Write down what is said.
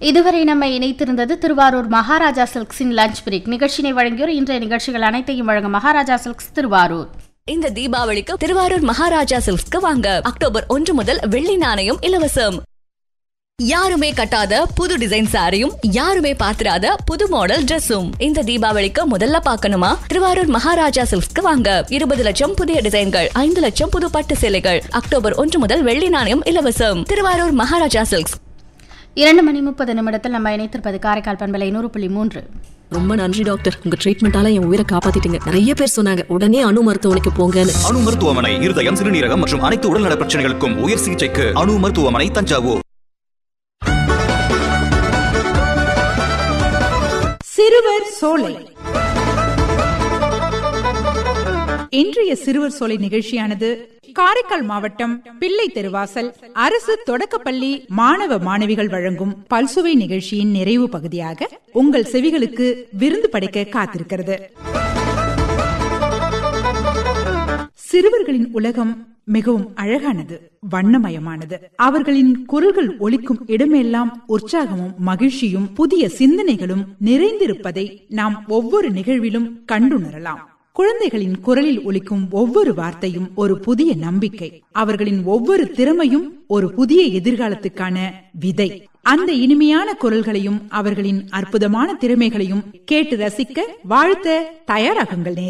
இதுவரை நம்ம இணைத்திருந்தது திருவாரூர் மகாராஜா சில்க்ஸின் லஞ்ச் பிரேக் நிகழ்ச்சினை வழங்கியோர் இன்றைய நிகழ்ச்சிகள் அனைத்தையும் வழங்கும் மகாராஜா சில்க்ஸ் திருவாரூர் இந்த தீபாவளிக்கு திருவாரூர் மகாராஜா சில்க்ஸ்க்கு வாங்க அக்டோபர் ஒன்று முதல் வெள்ளி நாணயம் இலவசம் யாருமே கட்டாத புது டிசைன் சாரியும் யாருமே பாத்திராத புது மாடல் Dressum இந்த தீபாவளிக்கு முதல்ல பார்க்கணுமா திருவாரூர் மகாராஜா சில்க்ஸ்க்கு வாங்க இருபது லட்சம் புதிய டிசைன்கள் ஐந்து லட்சம் புது பட்டு சேலைகள் அக்டோபர் ஒன்று முதல் வெள்ளி நாணயம் இலவசம் திருவாரூர் மகாராஜா சில்க்ஸ் இரண்டு மணி முப்பது நிமிடத்தில் நம்ம இணைத்திருப்பது காரைக்கால் பண்பலை நூறு புள்ளி மூன்று ரொம்ப நன்றி டாக்டர் உங்க ட்ரீட்மெண்டால என் உயிரை காப்பாத்திட்டீங்க நிறைய பேர் சொன்னாங்க உடனே அணு மருத்துவமனைக்கு போங்கன்னு அணு மருத்துவமனை இருதயம் சிறுநீரகம் மற்றும் அனைத்து உடல்நல பிரச்சனைகளுக்கும் உயர் சிகிச்சைக்கு அணு மருத்துவமனை தஞ்சாவூர் சிறுவர் சோலை இன்றைய சிறுவர் சோலை நிகழ்ச்சியானது காரைக்கால் மாவட்டம் பிள்ளை தெருவாசல் அரசு தொடக்கப்பள்ளி மாணவ மாணவிகள் வழங்கும் பல்சுவை நிகழ்ச்சியின் நிறைவு பகுதியாக உங்கள் செவிகளுக்கு விருந்து படைக்க காத்திருக்கிறது சிறுவர்களின் உலகம் மிகவும் அழகானது வண்ணமயமானது அவர்களின் குரல்கள் ஒலிக்கும் இடமெல்லாம் உற்சாகமும் மகிழ்ச்சியும் புதிய சிந்தனைகளும் நிறைந்திருப்பதை நாம் ஒவ்வொரு நிகழ்விலும் கண்டுணரலாம் குழந்தைகளின் குரலில் ஒலிக்கும் ஒவ்வொரு வார்த்தையும் ஒரு புதிய நம்பிக்கை அவர்களின் ஒவ்வொரு திறமையும் ஒரு புதிய எதிர்காலத்துக்கான விதை அந்த இனிமையான குரல்களையும் அவர்களின் அற்புதமான திறமைகளையும் கேட்டு ரசிக்க வாழ்த்த தயாராகுங்கள் நேயர்களே.